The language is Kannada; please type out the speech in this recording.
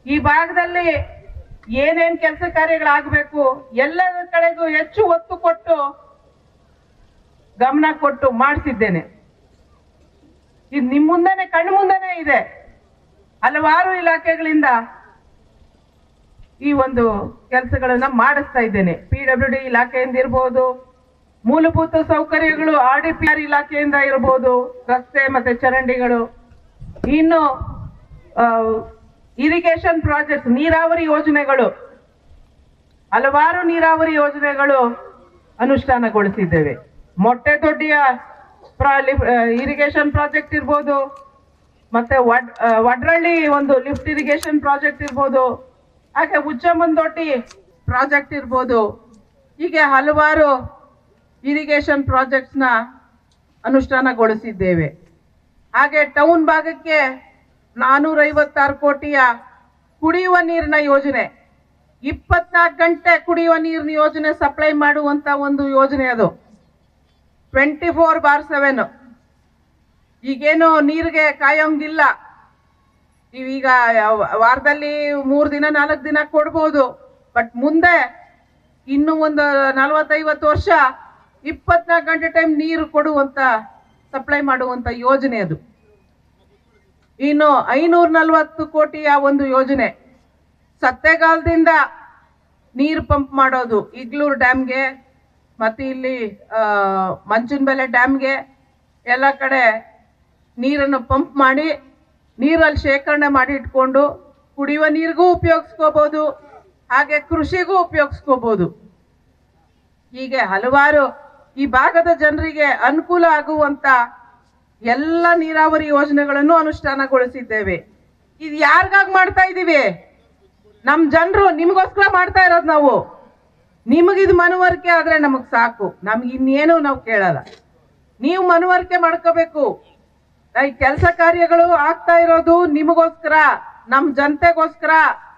ಈ ಭಾಗದಲ್ಲಿ ಏನೇನ್ ಕೆಲಸ ಕಾರ್ಯಗಳಾಗಬೇಕು ಎಲ್ಲದ ಕಡೆಗೂ ಹೆಚ್ಚು ಒತ್ತು ಕೊಟ್ಟು ಗಮನ ಕೊಟ್ಟು ಮಾಡಿಸಿದ್ದೇನೆ ಇದು ನಿಮ್ ಮುಂದೆನೆ ಕಣ್ಣು ಮುಂದೆನೆ ಇದೆ ಹಲವಾರು ಇಲಾಖೆಗಳಿಂದ ಈ ಒಂದು ಕೆಲಸಗಳನ್ನ ಮಾಡಿಸ್ತಾ ಇದ್ದೇನೆ ಪಿ ಡಬ್ಲ್ಯೂ ಡಿ ಇಲಾಖೆಯಿಂದ ಇರ್ಬೋದು ಮೂಲಭೂತ ಸೌಕರ್ಯಗಳು ಆರ್ ಡಿ ಪಿ ಆರ್ ಇಲಾಖೆಯಿಂದ ಇರ್ಬೋದು ರಸ್ತೆ ಮತ್ತೆ ಚರಂಡಿಗಳು ಇನ್ನು ಇರಿಗೇಷನ್ ಪ್ರಾಜೆಕ್ಟ್ಸ್ ನೀರಾವರಿ ಯೋಜನೆಗಳು ಹಲವಾರು ನೀರಾವರಿ ಯೋಜನೆಗಳು ಅನುಷ್ಠಾನಗೊಳಿಸಿದ್ದೇವೆ ಮೊಟ್ಟೆ ದೊಡ್ಡಿಯ ಇರಿಗೇಷನ್ ಪ್ರಾಜೆಕ್ಟ್ ಇರ್ಬೋದು ಮತ್ತೆ ವಡ್ ಆ, ವಡ್ರಳ್ಳಿ ಒಂದು ಲಿಫ್ಟ್ ಇರಿಗೇಷನ್ ಪ್ರಾಜೆಕ್ಟ್ ಇರ್ಬೋದು ಹಾಗೆ ಉಚ್ಚಮಂದೊಡ್ಡಿ ಪ್ರಾಜೆಕ್ಟ್ ಇರ್ಬೋದು ಹೀಗೆ ಹಲವಾರು ಇರಿಗೇಷನ್ ಪ್ರಾಜೆಕ್ಟ್ಸ್ನ ಅನುಷ್ಠಾನಗೊಳಿಸಿದ್ದೇವೆ ಹಾಗೆ ಟೌನ್ ಭಾಗಕ್ಕೆ ನಾನೂರ ಐವತ್ತಾರು ಕೋಟಿಯ ಕುಡಿಯುವ ನೀರಿನ ಯೋಜನೆ ಇಪ್ಪತ್ನಾಲ್ಕು ಗಂಟೆ ಕುಡಿಯುವ ನೀರಿನ ಯೋಜನೆ ಸಪ್ಲೈ ಮಾಡುವಂತ ಒಂದು ಯೋಜನೆ ಅದು ಟ್ವೆಂಟಿ ಫೋರ್ ಬಾರ್ ಸೆವೆನ್ ಈಗೇನು ನೀರಿಗೆ ಕಾಯೋಂಗಿಲ್ಲ ನೀವೀಗ ಯಾವ- ವಾರದಲ್ಲಿ ಮೂರು ದಿನ ನಾಲ್ಕು ದಿನ ಕೊಡ್ಬೋದು ಬಟ್ ಮುಂದೆ ಇನ್ನು ಒಂದು ನಲವತ್ತೈವತ್ತು ವರ್ಷ ಇಪ್ಪತ್ನಾಲ್ಕು ಗಂಟೆ ಟೈಮ್ ನೀರು ಕೊಡುವಂತ ಸಪ್ಲೈ ಮಾಡುವಂತ ಯೋಜನೆ ಅದು ಇನ್ನು ಐನೂರ ನಲವತ್ತು ಕೋಟಿಯ ಒಂದು ಯೋಜನೆ ಸತ್ತೆಗಾಲದಿಂದ ನೀರು ಪಂಪ್ ಮಾಡೋದು ಇಗ್ಲೂರು ಡ್ಯಾಮ್ಗೆ ಮತ್ತೆ ಇಲ್ಲಿ ಮಂಚನಬೆಲೆ ಡ್ಯಾಮ್ಗೆ ಎಲ್ಲ ಕಡೆ ನೀರನ್ನು ಪಂಪ್ ಮಾಡಿ ನೀರಲ್ಲಿ ಶೇಖರಣೆ ಮಾಡಿ ಇಟ್ಕೊಂಡು ಕುಡಿಯುವ ನೀರಿಗೂ ಉಪಯೋಗಿಸ್ಕೋಬಹುದು ಹಾಗೆ ಕೃಷಿಗೂ ಉಪಯೋಗಿಸ್ಕೋಬಹುದು ಹೀಗೆ ಹಲವಾರು ಈ ಭಾಗದ ಜನರಿಗೆ ಅನುಕೂಲ ಆಗುವಂತ ಎಲ್ಲ ನೀರಾವರಿ ಯೋಜನೆಗಳನ್ನು ಅನುಷ್ಠಾನಗೊಳಿಸಿದ್ದೇವೆ ಇದು ಯಾರಿಗಾಗಿ ಮಾಡ್ತಾ ಇದೀವಿ ನಮ್ ಜನರು ನಿಮಗೋಸ್ಕರ ಮಾಡ್ತಾ ಇರೋದು ನಾವು ನಿಮಗಿದು ಮನವರಿಕೆ ಆದ್ರೆ ನಮಗ್ ಸಾಕು ನಮ್ಗೆ ಇನ್ನೇನು ನಾವು ಕೇಳಲ್ಲ ನೀವು ಮನವರಿಕೆ ಮಾಡ್ಕೋಬೇಕು ಈ ಕೆಲಸ ಕಾರ್ಯಗಳು ಆಗ್ತಾ ಇರೋದು ನಿಮಗೋಸ್ಕರ ನಮ್ ಜನತೆಗೋಸ್ಕರ